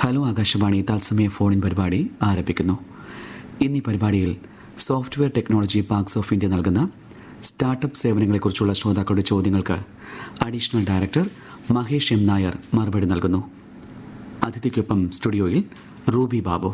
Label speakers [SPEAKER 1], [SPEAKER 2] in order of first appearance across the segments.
[SPEAKER 1] hello Akashvani തത്സമയ ഫോണിൻ പരിപാടി ആരംഭിക്കുന്നു ഇന്നീ പരിപാടിയിൽ software technology parks of India നൽകുന്ന സ്റ്റാർട്ടപ്പ് സേവനങ്ങളെക്കുറിച്ചുള്ള ശ്രോതാക്കളുടെ ചോദ്യങ്ങൾക്ക് additional director Mahesh M Nair മറുപടി നൽകുന്നു അതിഥിക്കൊപ്പം സ്റ്റുഡിയോയിൽ റൂബി ബാബു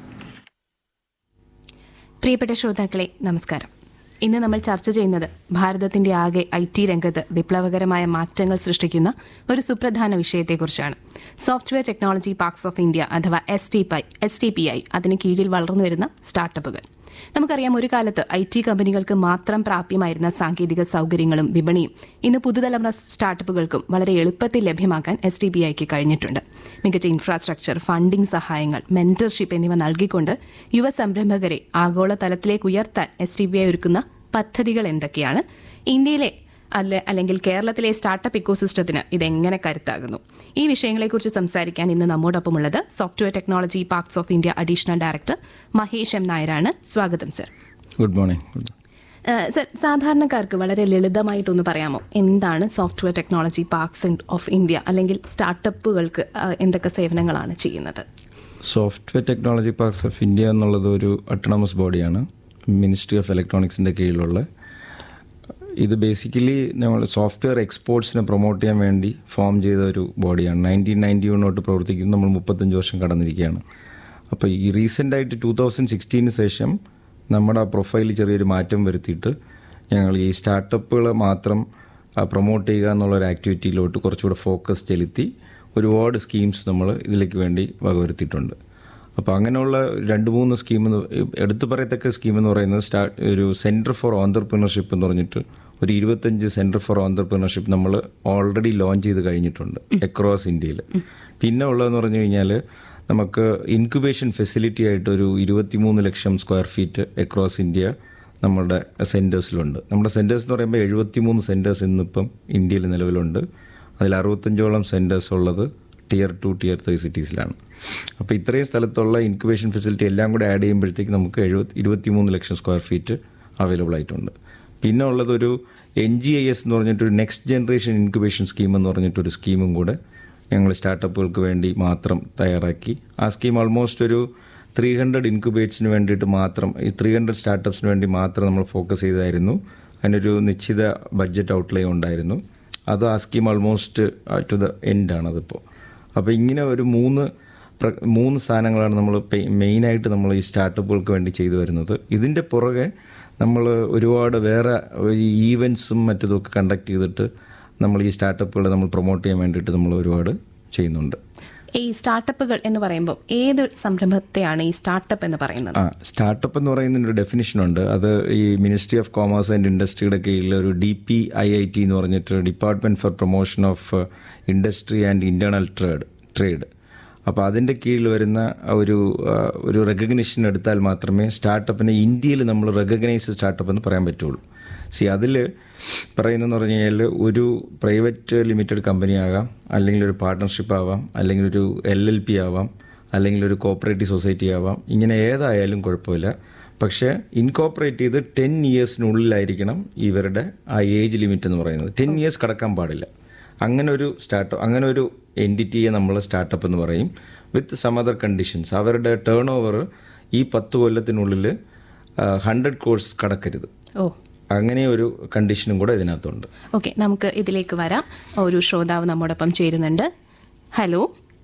[SPEAKER 2] പ്രിയപ്പെട്ട ശ്രോതാക്കളെ നമസ്കാരം ഇന്ന് നമ്മൾ ചർച്ച ചെയ്യുന്നത് ഭാരതത്തിന്റെ ആകെ ഐ ടി രംഗത്ത് വിപ്ലവകരമായ മാറ്റങ്ങൾ സൃഷ്ടിക്കുന്ന ഒരു സുപ്രധാന വിഷയത്തെക്കുറിച്ചാണ് software technology parks of India അഥവാ എസ് ടി പൈ എസ് ടി പി ഐ അതിന് കീഴിൽ വളർന്നു വരുന്ന സ്റ്റാർട്ടപ്പുകൾ നമുക്കറിയാം ഒരു കാലത്ത് ഐ ടി കമ്പനികൾക്ക് മാത്രം പ്രാപ്യമായിരുന്ന സാങ്കേതിക സൗകര്യങ്ങളും വിപണിയും ഇന്ന് പുതുതലമുറ സ്റ്റാർട്ടപ്പുകൾക്കും വളരെ എളുപ്പത്തിൽ ലഭ്യമാക്കാൻ എസ് ടി ബി ഐക്ക് കഴിഞ്ഞിട്ടുണ്ട് മികച്ച ഇൻഫ്രാസ്ട്രക്ചർ ഫണ്ടിംഗ് സഹായങ്ങൾ മെന്റർഷിപ്പ് എന്നിവ നൽകിക്കൊണ്ട് യുവ സംരംഭകരെ ആഗോള തലത്തിലേക്ക് ഉയർത്താൻ എസ് ടി ബി ഐ ഒരുക്കുന്ന പദ്ധതികൾ എന്തൊക്കെയാണ് ഇന്ത്യയിലെ അല്ലെ അല്ലെങ്കിൽ കേരളത്തിലെ സ്റ്റാർട്ടപ്പ് ഇക്കോസിസ്റ്റത്തിന് ഇതെങ്ങനെ കരുത്താകുന്നു ഈ വിഷയങ്ങളെക്കുറിച്ച് സംസാരിക്കാൻ ഇന്ന് നമ്മോടൊപ്പമുള്ളത് software technology parks of India additional director Mahesh M നായരാണ് സ്വാഗതം സർ
[SPEAKER 3] ഗുഡ് മോർണിംഗ്
[SPEAKER 2] ഏഹ് സർ സാധാരണക്കാർക്ക് വളരെ ലളിതമായിട്ടൊന്ന് പറയാമോ എന്താണ് software technology parks of India അല്ലെങ്കിൽ സ്റ്റാർട്ടപ്പുകൾക്ക് ഏഹ് എന്തൊക്കെ സേവനങ്ങളാണ് ചെയ്യുന്നത്
[SPEAKER 3] software technology parks of India എന്നുള്ളത് ഒരു അട്ടോണമസ് ബോഡിയാണ് മിനിസ്ട്രി ഓഫ് ഇലക്ട്രോണിക്സിൻ്റെ കീഴിലുള്ള ഇത് ബേസിക്കലി നമ്മൾ സോഫ്റ്റ്വെയർ എക്സ്പോർട്സിനെ പ്രൊമോട്ട് ചെയ്യാൻ വേണ്ടി ഫോം ചെയ്ത ഒരു ബോഡിയാണ് നയൻറ്റീൻ നയൻറ്റി വൺ തൊട്ട് പ്രവർത്തിക്കുന്നു നമ്മൾ മുപ്പത്തഞ്ച് വർഷം കടന്നിരിക്കുകയാണ് അപ്പോൾ ഈ റീസെൻ്റ് ആയിട്ട് ടൂ തൗസൻഡ് സിക്സ്റ്റീന് ശേഷം നമ്മുടെ ആ പ്രൊഫൈലിൽ ചെറിയൊരു മാറ്റം വരുത്തിയിട്ട് ഞങ്ങൾ ഈ സ്റ്റാർട്ടപ്പുകൾ മാത്രം പ്രൊമോട്ട് ചെയ്യുക എന്നുള്ള ഒരു ആക്ടിവിറ്റിയിലോട്ട് കുറച്ചുകൂടെ ഫോക്കസ് ചെലുത്തി ഒരുപാട് സ്കീംസ് നമ്മൾ ഇതിലേക്ക് വേണ്ടി വകവരുത്തിയിട്ടുണ്ട് അപ്പോൾ അങ്ങനെയുള്ള രണ്ട് മൂന്ന് സ്കീം എന്ന് എടുത്തു പറയത്തക്ക സ്കീം എന്ന് പറയുന്നത് സ്റ്റാർട്ട് ഒരു സെൻറ്റർ ഫോർ ഓന്തർപ്രണർഷിപ്പ് എന്ന് പറഞ്ഞിട്ട് ഒരു ഇരുപത്തഞ്ച് സെൻറ്റർ ഫോർ ഓന്തർപ്രണർഷിപ്പ് നമ്മൾ ഓൾറെഡി ലോഞ്ച് ചെയ്ത് കഴിഞ്ഞിട്ടുണ്ട് അക്രോസ് ഇന്ത്യയിൽ പിന്നെ ഉള്ളതെന്ന് പറഞ്ഞു കഴിഞ്ഞാൽ നമുക്ക് ഇൻക്യുബേഷൻ ഫെസിലിറ്റി ആയിട്ട് ഒരു ഇരുപത്തിമൂന്ന് ലക്ഷം സ്ക്വയർ ഫീറ്റ് അക്രോസ് ഇന്ത്യ നമ്മുടെ സെൻറ്റേഴ്സിലുണ്ട് നമ്മുടെ സെൻറ്റേഴ്സ് എന്ന് പറയുമ്പോൾ എഴുപത്തിമൂന്ന് സെൻറ്റേഴ്സ് ഇന്നിപ്പം ഇന്ത്യയിൽ നിലവിലുണ്ട് അതിൽ അറുപത്തഞ്ചോളം സെൻറ്റേഴ്സ് ഉള്ളത് ടിയർ ടു ടിയർ ത്രീ സിറ്റീസിലാണ് അപ്പോൾ ഇത്രയും സ്ഥലത്തുള്ള ഇൻക്യുബേഷൻ ഫെസിലിറ്റി എല്ലാം കൂടെ ആഡ് ചെയ്യുമ്പോഴത്തേക്ക് നമുക്ക് എഴുപത്തി ഇരുപത്തിമൂന്ന് ലക്ഷം സ്ക്വയർ ഫീറ്റ് അവൈലബിൾ ആയിട്ടുണ്ട് പിന്നെ ഉള്ളതൊരു എൻ ജി ഐ എസ് എന്ന് പറഞ്ഞിട്ടൊരു നെക്സ്റ്റ് ജനറേഷൻ ഇൻക്യുബേഷൻ സ്കീം എന്ന് പറഞ്ഞിട്ടൊരു സ്കീമും കൂടെ ഞങ്ങൾ സ്റ്റാർട്ടപ്പുകൾക്ക് വേണ്ടി മാത്രം തയ്യാറാക്കി ആ സ്കീം ഓൾമോസ്റ്റ് ഒരു ത്രീ ഹൺഡ്രഡ് ഇൻക്യുബേറ്റ്സിന് വേണ്ടിയിട്ട് മാത്രം ഈ ത്രീ ഹൺഡ്രഡ് സ്റ്റാർട്ടപ്സിന് വേണ്ടി മാത്രം നമ്മൾ ഫോക്കസ് ചെയ്തായിരുന്നു അതിനൊരു നിശ്ചിത ബഡ്ജറ്റ് ഔട്ട്ലേ ഉണ്ടായിരുന്നു അത് ആ സ്കീം ഓൾമോസ്റ്റ് ടു ദ എൻഡാണ് അതിപ്പോൾ അപ്പോൾ ഇങ്ങനെ ഒരു മൂന്ന് പ്ര- മൂന്ന് സാധനങ്ങളാണ് നമ്മൾ മെയിനായിട്ട് നമ്മൾ ഈ സ്റ്റാർട്ടപ്പുകൾക്ക് വേണ്ടി ചെയ്തു വരുന്നത് ഇതിൻ്റെ പുറകെ നമ്മൾ ഒരുപാട് വേറെ ഈവൻസും മറ്റതൊക്കെ കണ്ടക്ട് ചെയ്തിട്ട് നമ്മൾ ഈ സ്റ്റാർട്ടപ്പുകളെ നമ്മൾ പ്രൊമോട്ട് ചെയ്യാൻ വേണ്ടിയിട്ട് നമ്മൾ ഒരുപാട് ചെയ്യുന്നുണ്ട്
[SPEAKER 2] ഈ സ്റ്റാർട്ടപ്പുകൾ എന്ന് പറയുമ്പോൾ ഏത് സംരംഭത്തെയാണ് ഈ സ്റ്റാർട്ടപ്പ് എന്ന് പറയുന്നത്
[SPEAKER 3] ആ സ്റ്റാർട്ടപ്പ് എന്ന് പറയുന്നതിന് ഒരു ഡെഫിനിഷൻ ഉണ്ട് അത് ഈ മിനിസ്ട്രി ഓഫ് കോമേഴ്സ് ആൻഡ് ഇൻഡസ്ട്രിയുടെ കീഴിൽ ഒരു D P I I T എന്ന് പറഞ്ഞിട്ട് department for promotion of industry and internal trade trade അപ്പോൾ അതിൻ്റെ കീഴിൽ വരുന്ന ഒരു ആ, ഒരു റെക്കഗ്നിഷൻ എടുത്താൽ മാത്രമേ സ്റ്റാർട്ടപ്പിനെ ഇന്ത്യയിൽ നമ്മൾ റെക്കഗ്നൈസ് സ്റ്റാർട്ടപ്പ് എന്ന് പറയാൻ പറ്റുള്ളൂ സി അതിൽ പറയുന്നതെന്ന് പറഞ്ഞു കഴിഞ്ഞാൽ ഒരു പ്രൈവറ്റ് ലിമിറ്റഡ് കമ്പനി ആകാം അല്ലെങ്കിൽ ഒരു പാർട്ട്ണർഷിപ്പ് ആവാം അല്ലെങ്കിൽ ഒരു എൽ എൽ പി ആവാം അല്ലെങ്കിൽ ഒരു കോപ്പറേറ്റീവ് സൊസൈറ്റി ആവാം ഇങ്ങനെ ഏതായാലും കുഴപ്പമില്ല പക്ഷേ ഇൻകോപ്പറേറ്റ് ചെയ്ത് ടെൻ ഇയേഴ്സിനുള്ളിലായിരിക്കണം ഇവരുടെ ആ ഏജ് ലിമിറ്റ് എന്ന് പറയുന്നത് ടെൻ ഇയേഴ്സ് കടക്കാൻ പാടില്ല അങ്ങനെ ഒരു സ്റ്റാർട്ടപ്പ് അങ്ങനെ ഒരു എൻറ്റിറ്റിയെ നമ്മൾ സ്റ്റാർട്ടപ്പ് എന്ന് പറയും വിത്ത് സം അതർ കണ്ടീഷൻസ് അവരുടെ ടേൺ ഓവർ ഈ പത്ത് കൊല്ലത്തിനുള്ളിൽ ഹൺഡ്രഡ് കോഴ്സ് കടക്കരുത്
[SPEAKER 2] ഓ
[SPEAKER 3] അങ്ങനെ ഒരു കണ്ടീഷനും കൂടെ ഇതിനകത്തുണ്ട്
[SPEAKER 2] ഓക്കെ നമുക്ക് ഇതിലേക്ക് വരാം ഒരു ശ്രോതാവ് നമ്മോടൊപ്പം ചേരുന്നുണ്ട് ഹലോ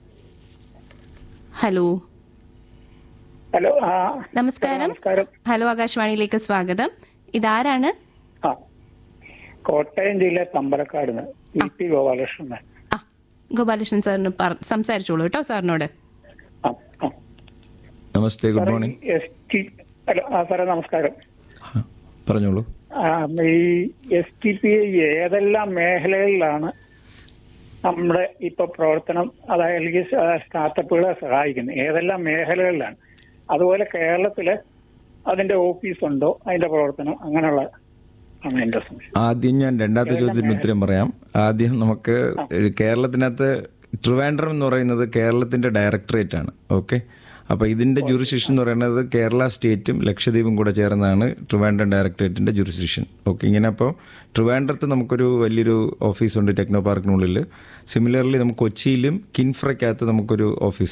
[SPEAKER 2] ഹലോ
[SPEAKER 4] ഹലോ ആ
[SPEAKER 2] നമസ്കാരം
[SPEAKER 4] നമസ്കാരം
[SPEAKER 2] ഹലോ ആകാശവാണിയിലേക്ക് സ്വാഗതം ഇതാരാണ്
[SPEAKER 4] ആ കോട്ടയം ജില്ല തമ്പലക്കാട് ഇ പി ഗോപാലകൃഷ്ണൻ
[SPEAKER 2] ആ ഗോപാലകൃഷ്ണൻ സാറിന് പറ- സംസാരിച്ചോളൂ കേട്ടോ സാറിനോട്
[SPEAKER 4] ആ ആ
[SPEAKER 3] നമസ്തേ good morning
[SPEAKER 4] S T hello ആ സാറേ നമസ്കാരം
[SPEAKER 3] പറഞ്ഞോളൂ
[SPEAKER 4] ആ, ഈ എസ് ടി പി ഐ ഏതെല്ലാം മേഖലകളിലാണ് നമ്മുടെ ഇപ്പൊ പ്രവർത്തനം അതായത് അല്ലെങ്കിൽ സ്റ്റാർട്ടപ്പുകളെ സഹായിക്കുന്നത് ഏതെല്ലാം മേഖലകളിലാണ് അതുപോലെ കേരളത്തില് അതിന്റെ ഓഫീസുണ്ടോ അതിന്റെ പ്രവർത്തനം അങ്ങനെയുള്ള ആണ് എന്റെ സംശയം
[SPEAKER 3] ആദ്യം ഞാൻ രണ്ടാമത്തെ ചോദ്യത്തിന് ഉത്തരം പറയാം ആദ്യം നമുക്ക് കേരളത്തിനകത്ത് ട്രിവാൻഡ്രം എന്ന് പറയുന്നത് കേരളത്തിന്റെ ഡയറക്ടറേറ്റ് ആണ് ഓക്കെ അപ്പോൾ ഇതിന്റെ ജുറിസ്ഡിക്ഷൻ എന്ന് പറയുന്നത് കേരള സ്റ്റേറ്റും ലക്ഷദ്വീപും കൂടെ ചേർന്നാണ് ട്രിവാൻഡ്രം ഡയറക്ടറേറ്റിന്റെ ജുറിസ്ഡിക്ഷൻ ഓക്കെ ഇങ്ങനെ അപ്പോൾ ട്രിവാൻഡ്രത്ത് നമുക്കൊരു വലിയൊരു ഓഫീസുണ്ട് ടെക്നോ പാർക്കിനുള്ളിൽ സിമിലർലി നമുക്ക് കൊച്ചിയിലും കിൻഫ്രയ്ക്കകത്ത് നമുക്കൊരു ഓഫീസ്